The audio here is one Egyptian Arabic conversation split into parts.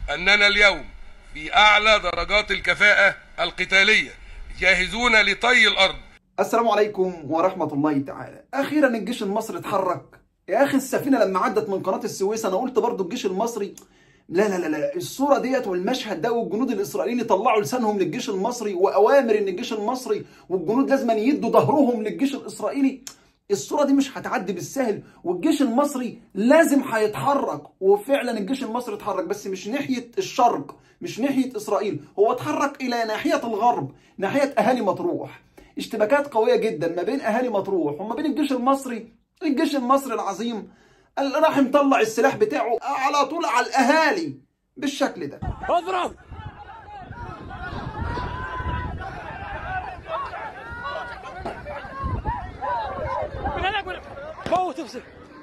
أننا اليوم في أعلى درجات الكفاءة القتالية جاهزون لطي الأرض السلام عليكم ورحمة الله تعالى أخيرا الجيش المصري اتحرك يا أخي السفينة لما عدت من قناة السويس أنا قلت برضو الجيش المصري لا لا لا لا الصورة ديت والمشهد ده والجنود الإسرائيليين يطلعوا لسانهم للجيش المصري وأوامر إن الجيش المصري والجنود لازم يدوا ظهرهم للجيش الإسرائيلي الصورة دي مش هتعدي بالسهل والجيش المصري لازم هيتحرك وفعلا الجيش المصري اتحرك بس مش ناحية الشرق مش ناحية إسرائيل هو اتحرك إلى ناحية الغرب ناحية أهالي مطروح اشتباكات قوية جدا ما بين أهالي مطروح وما بين الجيش المصري الجيش المصري العظيم اللي راح مطلع السلاح بتاعه على طول على الأهالي بالشكل ده اضرب من هناك من فوت افسد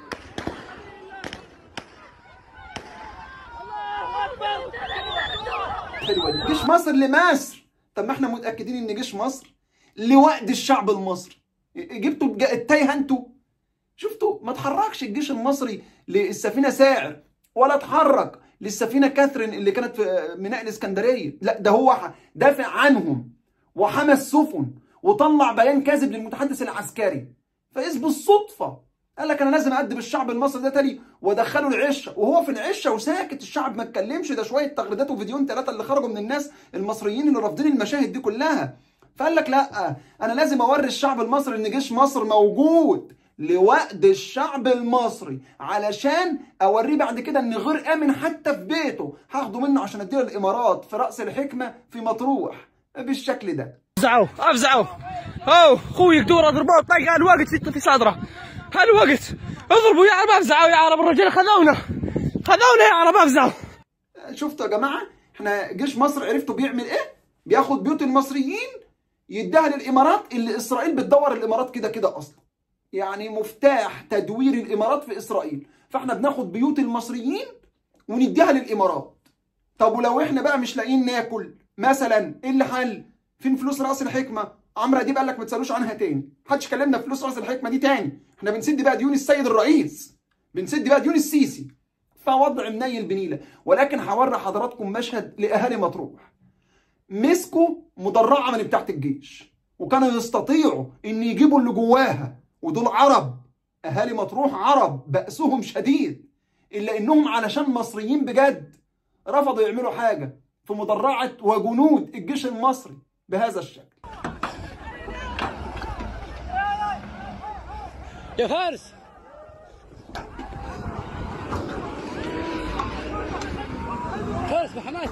حلوه دي جيش مصر لمصر طب ما احنا متاكدين ان جيش مصر لوقت الشعب المصري جبتوا الج- التايهه انتوا شفتوا ما اتحركش الجيش المصري للسفينه ساعر ولا اتحرك للسفينه كاثرين اللي كانت في ميناء الاسكندريه لا ده هو ح- دافع عنهم وحمى السفن وطلع بيان كاذب للمتحدث العسكري فاذ بالصدفه قال لك انا لازم ادب الشعب المصري ده تاني وادخله العشه وهو في العشه وساكت الشعب ما اتكلمش ده شويه تغريدات وفيديوهين ثلاثه اللي خرجوا من الناس المصريين اللي رافضين المشاهد دي كلها فقال لك لا انا لازم اوري الشعب المصري ان جيش مصر موجود لوقت الشعب المصري علشان اوريه بعد كده ان غير امن حتى في بيته هاخده منه عشان اديه الامارات في راس الحكمه في مطروح بالشكل ده افزعوه افزعوه او خويك دور اضربوه طيق الوقت في في صدره الوقت اضربوا يا عرب افزعوا يا عرب الرجال خذونا خذونا يا عرب افزعوا شفتوا يا جماعه احنا جيش مصر عرفتوا بيعمل ايه بياخد بيوت المصريين يديها للامارات اللي اسرائيل بتدور الامارات كده كده اصلا يعني مفتاح تدوير الامارات في اسرائيل فاحنا بناخد بيوت المصريين ونديها للامارات طب ولو احنا بقى مش لاقيين ناكل مثلا ايه اللي حل فين فلوس راس الحكمه عمرو اديب قال لك ما تسالوش عنها تاني محدش كلمنا في فلوس راس الحكمه دي تاني احنا بنسد بقى ديون السيد الرئيس بنسد بقى ديون السيسي فوضع منيل بنيله ولكن هوري حضراتكم مشهد لاهالي مطروح مسكوا مدرعه من بتاعت الجيش وكانوا يستطيعوا ان يجيبوا اللي جواها ودول عرب اهالي مطروح عرب بأسهم شديد الا انهم علشان مصريين بجد رفضوا يعملوا حاجه في مدرعه وجنود الجيش المصري بهذا الشكل يا فارس فارس بحماس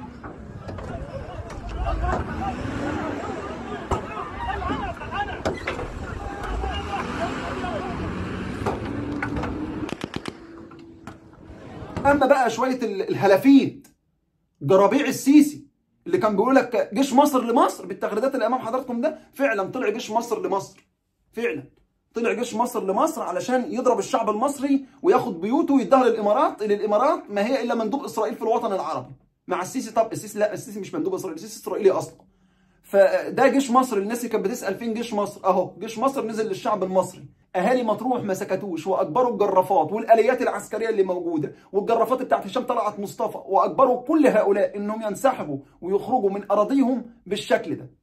اما بقى شويه ال- الهلافيت جرابيع السيسي اللي كان بيقول لك جيش مصر لمصر بالتغريدات اللي امام حضراتكم ده فعلا طلع جيش مصر لمصر فعلا طلع جيش مصر لمصر علشان يضرب الشعب المصري وياخد بيوته ويديها للامارات اللي الامارات ما هي الا مندوب اسرائيل في الوطن العربي مع السيسي طب السيسي لا السيسي مش مندوب اسرائيل السيسي اسرائيلي اصلا فده جيش مصر الناس اللي كانت بتسال فين جيش مصر اهو جيش مصر نزل للشعب المصري اهالي مطروح ما سكتوش واجبروا الجرافات والاليات العسكريه اللي موجوده والجرافات بتاعت هشام طلعت مصطفى واجبروا كل هؤلاء انهم ينسحبوا ويخرجوا من اراضيهم بالشكل ده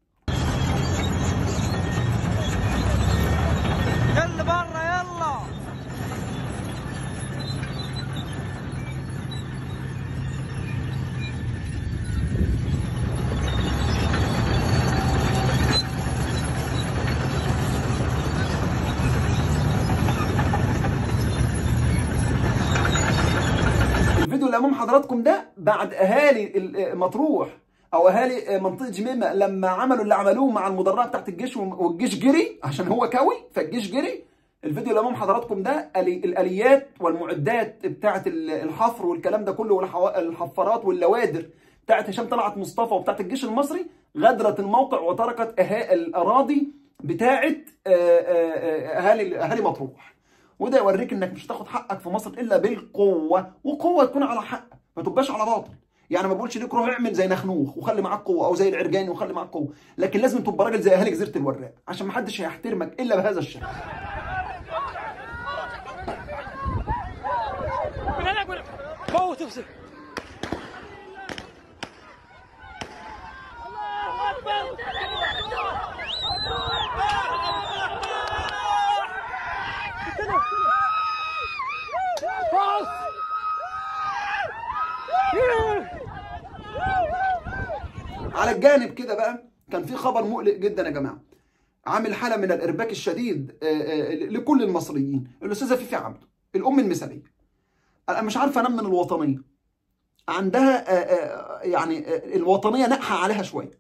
يلا برا يلا الفيديو اللي امام حضراتكم ده بعد اهالي ال- مطروح او اهالي منطقه جميمه لما عملوا اللي عملوه مع المدرعه بتاعت الجيش والجيش جري عشان هو كوي فالجيش جري الفيديو اللي امام حضراتكم ده آلي- الاليات والمعدات بتاعت ال- الحفر والكلام ده كله والحفارات واللوادر بتاعت هشام طلعت مصطفى وبتاعت الجيش المصري غادرت الموقع وتركت أها- الاراضي بتاعت آه، آه، آه، اهالي اهالي مطروح وده يوريك انك مش هتاخد حقك في مصر الا بالقوه وقوه تكون على حق ما تبقاش على باطل يعني ما بقولش ليك روح اعمل زي نخنوخ وخلي معاك قوه او زي العرجاني وخلي معاك قوه لكن لازم تبقى راجل زي اهالي جزيره الوراق عشان ما حدش هيحترمك الا بهذا الشكل من هناك من فوت افسد على الجانب كده بقى كان في خبر مقلق جدا يا جماعه عامل حاله من الارباك الشديد آه، آه، لكل المصريين الاستاذه فيفي عبده الام المثاليه انا مش عارفه انام من الوطنيه عندها آه، آه، يعني آه، الوطنيه ناقحه عليها شويه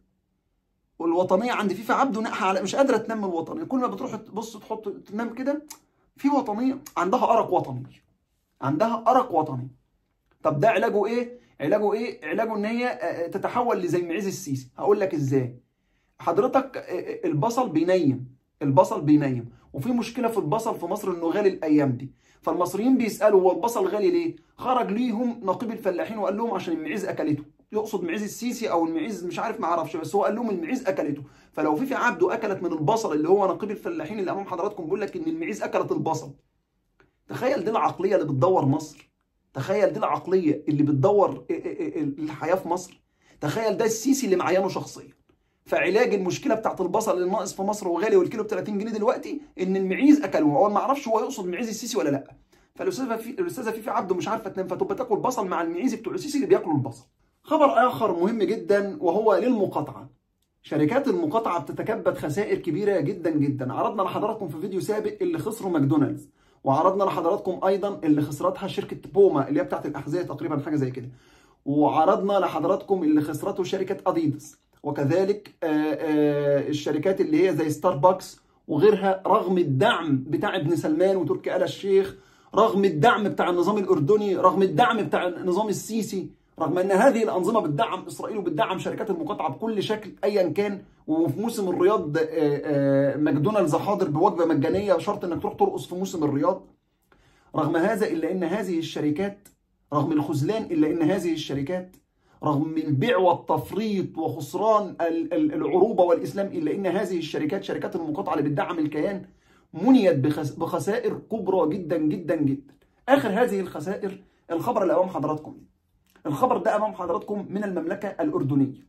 والوطنيه عند فيفي عبده ناقحه على مش قادره تنام من الوطنيه كل ما بتروح تبص تحط تنام كده في وطنيه عندها ارق وطني عندها ارق وطني طب ده علاجه ايه علاجه ايه علاجه ان هي آه، تتحول لزي معيز السيسي هقول لك ازاي حضرتك آه، آه، البصل بينيم البصل بينيم وفي مشكله في البصل في مصر انه غالي الايام دي فالمصريين بيسالوا هو البصل غالي ليه خرج ليهم نقيب الفلاحين وقال لهم عشان المعيز اكلته يقصد معيز السيسي او المعيز مش عارف ما اعرفش بس هو قال لهم المعيز اكلته فلو في في عبده اكلت من البصل اللي هو نقيب الفلاحين اللي امام حضراتكم بيقول لك ان المعيز اكلت البصل تخيل دي العقليه اللي بتدور مصر تخيل دي العقليه اللي بتدور الحياه في مصر تخيل ده السيسي اللي معينه شخصيا فعلاج المشكله بتاعت البصل اللي ناقص في مصر وغالي والكيلو ب 30 جنيه دلوقتي ان المعيز اكلوه هو ما اعرفش هو يقصد معيز السيسي ولا لا فالاستاذه في الاستاذه فيفي عبده مش عارفه تنام فتبقى تاكل بصل مع المعيز بتوع السيسي اللي بياكلوا البصل خبر اخر مهم جدا وهو للمقاطعه شركات المقاطعه بتتكبد خسائر كبيره جدا جدا عرضنا لحضراتكم في فيديو سابق اللي خسروا ماكدونالدز وعرضنا لحضراتكم ايضا اللي خسرتها شركه بوما اللي هي بتاعت الاحذيه تقريبا حاجه زي كده وعرضنا لحضراتكم اللي خسرته شركه اديداس وكذلك آه، آه، الشركات اللي هي زي ستاربكس وغيرها رغم الدعم بتاع ابن سلمان وتركي آل الشيخ رغم الدعم بتاع النظام الأردني رغم الدعم بتاع النظام السيسي رغم ان هذه الانظمه بتدعم اسرائيل وبتدعم شركات المقاطعه بكل شكل ايا كان وفي موسم الرياض آه، آه، ماكدونالدز حاضر بوجبه مجانيه شرط انك تروح ترقص في موسم الرياض رغم هذا الا ان هذه الشركات رغم الخذلان الا ان هذه الشركات رغم البيع والتفريط وخسران ال- ال- العروبه والاسلام الا ان هذه الشركات شركات المقاطعه اللي بتدعم الكيان منيت بخس- بخسائر كبرى جدا جدا جدا اخر هذه الخسائر الخبر اللي امام حضراتكم الخبر ده امام حضراتكم من المملكه الاردنيه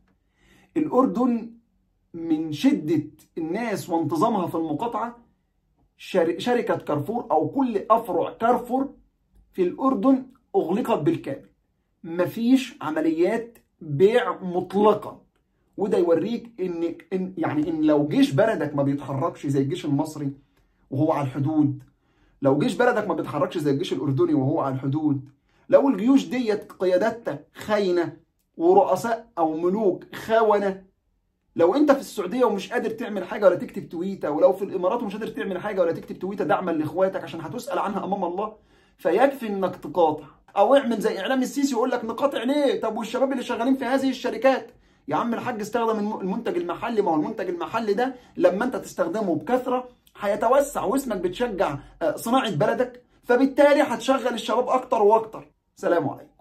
الاردن من شده الناس وانتظامها في المقاطعه شر- شركه كارفور او كل افرع كارفور في الاردن اغلقت بالكامل مفيش عمليات بيع مطلقا وده يوريك ان إن يعني ان لو جيش بلدك ما بيتحركش زي الجيش المصري وهو على الحدود لو جيش بلدك ما بيتحركش زي الجيش الاردني وهو على الحدود لو الجيوش ديت قياداتها خاينه ورؤساء او ملوك خونه لو انت في السعوديه ومش قادر تعمل حاجه ولا تكتب تويته ولو في الامارات ومش قادر تعمل حاجه ولا تكتب تويته دعما لاخواتك عشان هتسال عنها امام الله فيكفي انك تقاطع او اعمل زي اعلام السيسي يقول لك نقاطع ليه طب والشباب اللي شغالين في هذه الشركات يا عم الحاج استخدم الم- المنتج المحلي ما هو المنتج المحلي ده لما انت تستخدمه بكثره هيتوسع واسمك بتشجع آه، صناعه بلدك فبالتالي هتشغل الشباب اكتر واكتر سلام عليكم